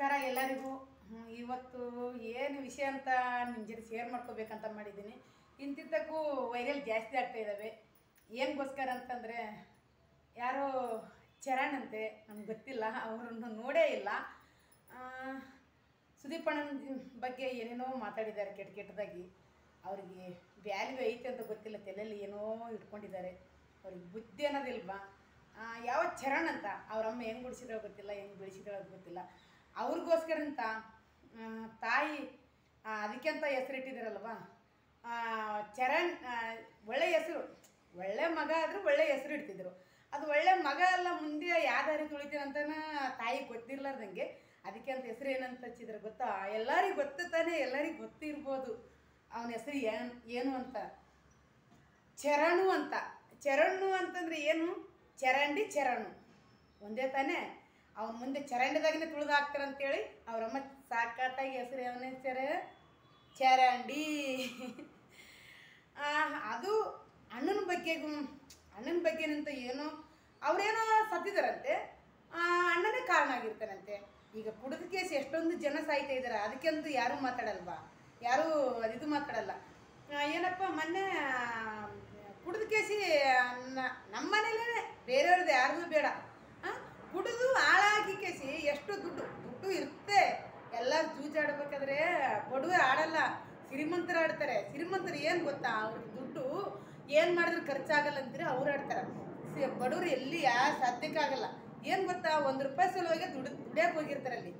ನಮಸ್ಕಾರ ಎಲ್ಲರಿಗೂ ಹ್ಮ್, ಇವತ್ತು ಏನು ವಿಷಯ ಅಂತ ನಿಮ್ಮ ಜೊತೆ ಶೇರ್ ಮಾಡ್ಕೋಬೇಕಂತ ಮಾಡಿದ್ದೀನಿ ಇಂತಿದ್ದಕ್ಕೂ ವೈರಲ್ ಜಾಸ್ತಿ ಆಗ್ತಾ ಇದ್ದಾವೆ ಏನಗೋಸ್ಕರ ಅಂತಂದರೆ ಯಾರೋ ಚರಣ್ ಅಂತೆ ನಮ್ಗೆ ಗೊತ್ತಿಲ್ಲ ಅವರನ್ನು ನೋಡೇ ಇಲ್ಲ ಆ, ಸುದೀಪ್ ಅಣ್ಣನ ಬಗ್ಗೆ ಏನೇನೋ ಮಾತಾಡಿದ್ದಾರೆ ಕೆಟ್ಟ ಕೆಟ್ಟದಾಗಿ ಅವರಿಗೆ ವ್ಯಾಲ್ಯೂ ಐತೆ ಅಂತ ಗೊತ್ತಿಲ್ಲ ತಲೆಯಲ್ಲಿ ಏನೋ ಇಟ್ಕೊಂಡಿದ್ದಾರೆ ಅವ್ರಿಗೆ ಬುದ್ಧಿ ಅನ್ನೋದಿಲ್ವಾ ಆ, ಯಾವ ಚರಣ್ ಅಂತ ಅವ್ರ ಅಮ್ಮ ಹೆಂಗೆ ಗುಡಿಸಿದಳೋ ಗೊತ್ತಿಲ್ಲ ಹೆಂಗೆ ಬೆಳೆಸಿದಳೋ ಅದು ಗೊತ್ತಿಲ್ಲ ಅವ್ರಿಗೋಸ್ಕರ ಅಂತ ಆ, ತಾಯಿ ಆ, ಅದಕ್ಕೆ ಅಂತ ಹೆಸರಿಟ್ಟಿದ್ದಾರಲ್ವ ಚರಣ್ ಆ, ಒಳ್ಳೆ ಹೆಸರು ಒಳ್ಳೆ ಮಗ ಆದರೂ ಒಳ್ಳೆ ಹೆಸರು ಇಡ್ತಿದ್ರು ಅದು ಒಳ್ಳೆ ಮಗ ಅಲ್ಲ ಮುಂದೆ ಯಾವ ದಾರಿ ತುಳಿತೀನಿ ಅಂತನ ತಾಯಿ ಗೊತ್ತಿರ್ಲಾರ್ದಂಗೆ ಅದಕ್ಕೆ ಅಂತ ಹೆಸರು ಏನಂತ ಹಚ್ಚಿದ್ರೆ ಗೊತ್ತಾ ಎಲ್ಲರಿಗೂ ಗೊತ್ತು ತಾನೇ ಎಲ್ಲರಿಗೂ ಗೊತ್ತಿರ್ಬೋದು ಅವನ ಹೆಸರು ಏನು ಏನು ಅಂತ ಚರಣು ಅಂತ ಚರಣು ಅಂತಂದ್ರೆ ಏನು ಚರಂಡಿ ಚರಣು ಒಂದೇ ತಾನೇ ಅವನ ಮುಂದೆ ಚರಂಡಿದಾಗನೇ ತುಳಿದು ಹಾಕ್ತಾರೆ ಅಂತೇಳಿ ಅವರಮ್ಮ ಸಾಕಾತಾಗಿ ಹೆಸರು ಅವನ ಹೆಸರು ಚರಂಡಿ ಆ, ಅದು ಅಣ್ಣನ ಬಗ್ಗೆ ಅಣ್ಣನ ಬಗ್ಗೆನಂತ ಏನೋ ಅವರೇನೋ ಸತ್ತಿದಾರಂತೆ ಆ, ಅಣ್ಣನೇ ಕಾರಣ ಆಗಿರ್ತಾರಂತೆ ಈಗ ಕುಡಿದ ಕೇಸ್ ಎಷ್ಟೊಂದು ಜನ ಸಾಯ್ತಾ ಇದ್ದಾರೆ ಅದಕ್ಕೆಂದು ಯಾರೂ ಮಾತಾಡಲ್ವಾ ಯಾರೂ ಇದು ಮಾತಾಡಲ್ಲ ಆ, ಏನಪ್ಪ ಮೊನ್ನೆ ಕುಡಿದ ಕೇಸಿ ನ- ನಮ್ಮ ಮನೇಲೇ ಬೇರೆಯವ್ರದ್ದು ಯಾರ್ದು ಬೇಡ ಆ, ಕುಡಿದು ಹಾಳಾಗಿ ಕೇಸಿ ಎಷ್ಟು ದುಡ್ಡು ದುಡ್ಡು ಇರುತ್ತೆ ಎಲ್ಲ ಜೂಜಾಡ್ಬೇಕಾದ್ರೆ ಬಡವರು ಆಡಲ್ಲ ಶ್ರೀಮಂತರು ಆಡ್ತಾರೆ ಶ್ರೀಮಂತರು ಏನು ಗೊತ್ತಾ ಅವ್ರಿಗೆ ದುಡ್ಡು ಏನು ಮಾಡಿದ್ರೆ ಖರ್ಚಾಗಲ್ಲ ಅಂತೀರಿ ಅವ್ರು ಆಡ್ತಾರೆ ಸಿ- ಬಡವರು ಎಲ್ಲಿ ಯಾ ಸಾಧ್ಯಕ್ಕಾಗಲ್ಲ ಏನು ಗೊತ್ತಾ ಒಂದು ರೂಪಾಯಿ ಸಲುವಾಗಿ ದುಡ್ಡು ದುಡಿಯಕ್ಕೆ ಹೋಗಿರ್ತಾರೆ ಅಲ್ಲಿ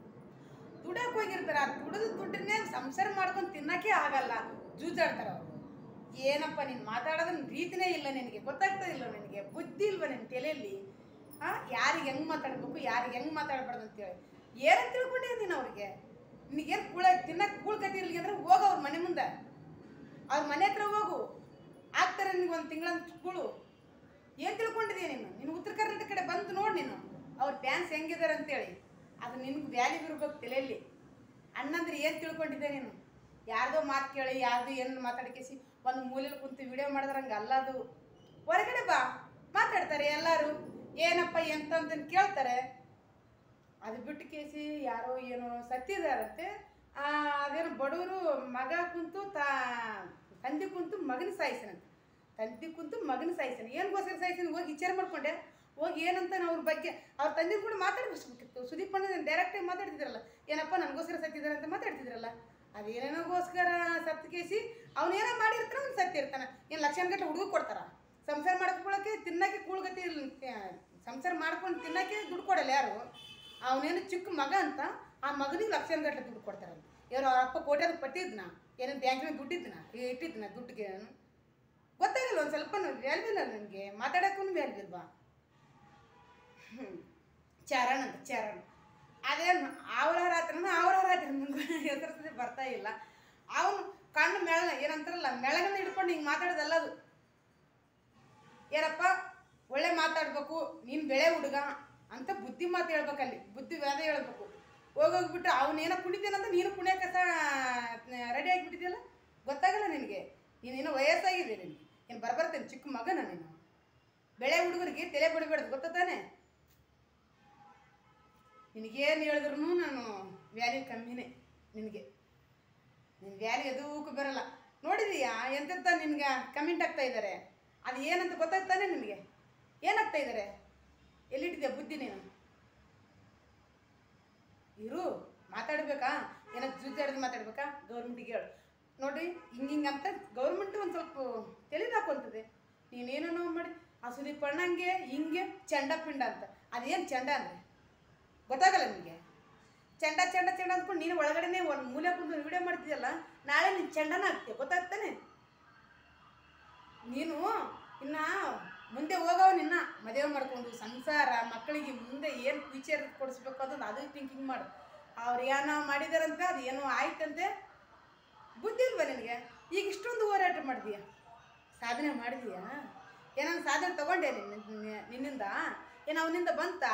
ದುಡಕ್ಕೆ ಹೋಗಿರ್ತಾರೆ ಆ ದುಡಿದ ದುಡ್ಡನ್ನೇ ಸಂಸಾರ ಮಾಡ್ಕೊಂಡು ತಿನ್ನಕ್ಕೆ ಆಗಲ್ಲ ಜೂಜಾಡ್ತಾರೆ ಅವರು ಏನಪ್ಪ ನೀನು ಮಾತಾಡೋದನ್ನ ರೀತಿನೇ ಇಲ್ಲ ನಿನಗೆ ಗೊತ್ತಾಗ್ತಾ ಇಲ್ಲ ನಿನಗೆ ಬುದ್ಧಿ ಇಲ್ವ ನಿನ್ನ ತಲೆಯಲ್ಲಿ ಆ ಯಾರಿಗೆ ಹೆಂಗೆ ಮಾತಾಡ್ಬೇಕು ಯಾರಿಗೆ ಹೆಂಗೆ ಮಾತಾಡ್ಬಾರ್ದು ಅಂತೇಳಿ ಏನಂತ ತಿಳ್ಕೊಂಡಿದ್ದೀನಿ ನೀನು ಅವ್ರಿಗೆ ನಿನಗೇನು ಕೂಳ ತಿನ್ನಕ್ಕೆ ಕೂಳ್ ಕತಿ ಇರ್ಲಿ ಅಂದ್ರೆ ಹೋಗು ಅವ್ರ ಮನೆ ಮುಂದೆ ಅವ್ರ ಮನೆ ಹತ್ರ ಹೋಗು ಆಗ್ತಾರೆ ನಿನಗೆ ಒಂದು ತಿಂಗಳ ಕೂಳು ಏನು ತಿಳ್ಕೊಂಡಿದ್ದೀಯ ನೀನು ನೀನು ಉತ್ತರ ಕರ್ನಾಟಕ ಕಡೆ ಬಂದು ನೋಡಿ ನೀನು ಅವ್ರ ಡ್ಯಾನ್ಸ್ ಹೆಂಗಿದ್ದಾರೆ ಅಂತೇಳಿ ಅದು ನಿನ್ಗೆ ವ್ಯಾಲ್ಯೂ ಇರ್ಬೇಕು ತಲೆಯಲ್ಲಿ ಅಣ್ಣಂದ್ರೆ ಏನು ತಿಳ್ಕೊಂಡಿದ್ದೆ ನೀನು ಯಾರ್ದೋ ಮಾತು ಕೇಳಿ ಯಾರ್ದು ಏನು ಮಾತಾಡ್ಕೇಸಿ ಒಂದು ಮೂಲೆಯಲ್ಲಿ ಕುಂತು ವಿಡಿಯೋ ಮಾಡಿದ್ರೆ ಹಂಗೆ ಅಲ್ಲ ಅದು ಹೊರಗಡೆ ಬಾ ಮಾತಾಡ್ತಾರೆ ಎಲ್ಲರೂ ಏನಪ್ಪ ಎಂತ ಅಂತ ಕೇಳ್ತಾರೆ ಅದು ಬಿಟ್ಟು ಕೇಸಿ ಯಾರೋ ಏನೋ ಸತ್ತಿದಾರಂತೆ ಆ, ಅದೇನೋ ಬಡವರು ಮಗ ಕುಂತು ತಾ ತಂದೆ ಕುಂತು ಮಗನ ಸಾಯಿಸನಂತೆ ತಂದೆ ಕುಂತು ಮಗನ ಸಾಯಿಸನ ಏನ್ಗೋಸ್ಕರ ಸಾಯಿಸನ ಹೋಗಿ ವಿಚಾರ ಮಾಡ್ಕೊಂಡೆ ಹೋಗಿ ಏನಂತ ಅವ್ರ ಬಗ್ಗೆ ಅವ್ರ ತಂದೆ ಕೂಡ ಮಾತಾಡ್ಬೇಕಿತ್ತು ಸುದೀಪ್ ಅಣ್ಣ ಡೈರೆಕ್ಟಾಗಿ ಮಾತಾಡ್ತಿದ್ರಲ್ಲ ಏನಪ್ಪ ನನಗೋಸ್ಕರ ಸತ್ತಿದ್ದಾರೆ ಅಂತ ಮಾತಾಡ್ತಿದ್ರಲ್ಲ ಅದೇನೇನೋಗೋಸ್ಕರ ಸತ್ತು ಕೇಸಿ ಅವನೇನೋ ಮಾಡಿರ್ತಾನೆ ಅವ್ನು ಸತ್ತಿರ್ತಾನೆ ಏನು ಲಕ್ಷಾನ್ ಗಟ್ಟಲೆ ಹುಡುಗ ಕೊಡ್ತಾರ ಸಂಸಾರ ಮಾಡ್ಕೊಳಕ್ಕೆ ತಿನ್ನಕ್ಕೆ ಕೂಳ್ಗತಿ ಇಲ್ಲ ಸಂಸಾರ ಮಾಡ್ಕೊಂಡು ತಿನ್ನಕ್ಕೆ ದುಡ್ಡು ಕೊಡಲ್ಲ ಯಾರು ಅವನೇನು ಚಿಕ್ಕ ಮಗ ಅಂತ ಆ ಮಗನಿಗೆ ಲಕ್ಷಾನ್ ಗಟ್ಟಲೆ ದುಡ್ಡು ಕೊಡ್ತಾರಂತ ಯಾರು ಅವ್ರ ಅಪ್ಪ ಕೋಟ್ಯಾದ ಪಟ್ಟಿದ್ನ ಏನೋ ಬ್ಯಾಂಕಿನ ದುಡ್ಡಿದ್ನ ಇಟ್ಟಿದ್ನ ದುಡ್ಡಿಗೆ ಗೊತ್ತಾಗಲ್ಲ ಒಂದು ಸ್ವಲ್ಪ ವ್ಯಾಲ್ಯೂ ಇಲ್ಲ ನನಗೆ ಮಾತಾಡೋಕ್ಕೂ ವ್ಯಾಲ್ಯೂ ಇಲ್ವಾ ಹ್ಮ್. ಚರಣ್ ಅಂತ ಚರಣ್ ಅದೇನು ಅವರ ರಾತ್ರಿನ ಅವರ ರಾತ್ರಿ ನಂಗೆ ಹೆಸರು ಬರ್ತಾ ಇಲ್ಲ ಅವನು ಕಣ್ಣು ಮೆಳ ಏನಂತಾರಲ್ಲ ಮೆಳಗನ್ನ ಹಿಡ್ಕೊಂಡು ಹಿಂಗೆ ಮಾತಾಡೋದಲ್ಲ ಅದು ಏನಪ್ಪ ಒಳ್ಳೆ ಮಾತಾಡ್ಬೇಕು ನೀನು ಬೆಳೆ ಹುಡುಗ ಅಂತ ಬುದ್ಧಿ ಮಾತು ಹೇಳ್ಬೇಕಲ್ಲಿ ಬುದ್ಧಿ ವ್ಯಾದ ಹೇಳ್ಬೇಕು ಹೋಗೋಗ್ಬಿಟ್ಟು ಅವನೇನೋ ಕುಣಿತೇನಂತ ನೀನು ಕುಣಿಯಕ್ಕೆ ಸಹ ರೆಡಿ ಆಗಿಬಿಟ್ಟಿದ್ಯಲ್ಲ ಗೊತ್ತಾಗಲ್ಲ ನಿನಗೆ ನೀನೇನೋ ವಯಸ್ಸಾಗಿದೆ ನಿನಗೆ ಏನು ಬರ್ಬರ್ತೇನೆ ಚಿಕ್ಕ ಮಗನ ನೀನು ಬೆಳೆ ಹುಡುಗರಿಗೆ ತಲೆ ಬಡಿಬೇಡ್ದು ಗೊತ್ತಾ ತಾನೆ ನಿನಗೇನು ಹೇಳಿದ್ರು ನಾನು ವ್ಯಾಲ್ಯೂ ಕಮ್ಮಿನೇ ನಿನಗೆ ನಿನ್ನ ವ್ಯಾಲ್ಯೂ ಎದಕ್ಕೂ ಬರಲ್ಲ ನೋಡಿದೀಯಾ ಎಂತೆಂತ ನಿನ್ಗೆ ಕಮೆಂಟ್ ಆಗ್ತಾ ಇದ್ದಾರೆ ಅದು ಏನಂತ ಗೊತ್ತಾಗ್ತಾನೆ ನಿನಗೆ ಏನಾಗ್ತಾ ಇದ್ದಾರೆ ಎಲ್ಲಿಟ್ಟಿದ್ಯಾ ಬುದ್ಧಿ ನೀನು ಇರು ಮಾತಾಡ್ಬೇಕಾ ಏನೋ ಜೂಜಾಡ್ದು ಮಾತಾಡ್ಬೇಕಾ ಗೌರ್ಮೆಂಟಿಗೆ ಹೇಳು ನೋಡ್ರಿ ಹಿಂಗೆ ಹಿಂಗೆ ಅಂತ ಗೌರ್ಮೆಂಟ್ ಒಂದು ಸ್ವಲ್ಪ ತಲೆದು ಹಾಕೊಂತದೆ ನೀನೇನೋ ಮಾಡಿ ಆ ಸುದೀಪ್ ಅಣ್ಣಂಗೆ ಹಿಂಗೆ ಚಂಡ ಪಿಂಡ ಅಂತ ಅದೇನು ಚಂಡ ಅಂದರೆ ಗೊತ್ತಾಗಲ್ಲ ನಿಮಗೆ ಚಂಡ ಚಂಡ ಚಂಡ ಅಂದ್ಕೊಂಡು ನೀನು ಒಳಗಡೆನೆ ಒಂದು ಮೂಲೆ ಕುಂತು ವಿಡಿಯೋ ಮಾಡ್ತಿದ್ದಲ್ಲ ನಾಳೆ ನೀನು ಚಂಡನ ಆಗ್ತೀಯ ಗೊತ್ತಾಗ್ತಾನೆ ನೀನು ಇನ್ನ ಮುಂದೆ ಹೋಗವ ನಿನ್ನ ಮದುವೆ ಮಾಡ್ಕೊಂಡು ಸಂಸಾರ ಮಕ್ಕಳಿಗೆ ಮುಂದೆ ಏನು ಫ್ಯೂಚರ್ ಕೊಡಿಸ್ಬೇಕು ಅನ್ನೋದು ಅದು ಥಿಂಕಿಂಗ್ ಮಾಡು ಅವ್ರು ಏನೋ ಮಾಡಿದಾರಂತ ಅದು ಏನೋ ಆಯ್ತಂತೆ ಬುದ್ಧಿ ಇಲ್ವಾ ನಿನಗೆ ಈಗ ಇಷ್ಟೊಂದು ಹೋರಾಟ ಮಾಡಿದೀಯ ಸಾಧನೆ ಮಾಡಿದೀಯಾ ಏನೋ ಸಾಧನೆ ತಗೊಂಡೆ ನಿನ್ನ ನಿನ್ನಿಂದ ಏನು ಅವನಿಂದ ಬಂತಾ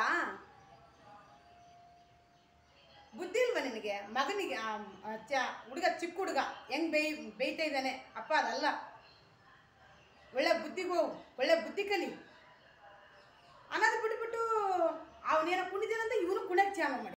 ಬುದ್ಧಿ ಇಲ್ವಾ ನಿನಗೆ ಮಗನಿಗೆ ಆ, ಆ, ಚ ಹುಡುಗ ಚಿಕ್ಕ ಹುಡುಗ ಹೆಂಗ್ ಬೇಯ್ ಬೇಯ್ತಾ ಇದ್ದಾನೆ ಅಪ್ಪ ಅದಲ್ಲ ಒಳ್ಳೆ ಬುದ್ಧಿಗೆ ಹೋಗು ಒಳ್ಳೆ ಬುದ್ಧಿ ಕಲಿ ಅನ್ನೋದು ಬಿಟ್ಬಿಟ್ಟು ಅವನೇನೋ ಕುಣಿದೇನಂತ ಇವನು ಕುಣಿಯಕ್ಕೆ ಚಾಲ ಮಾಡಿ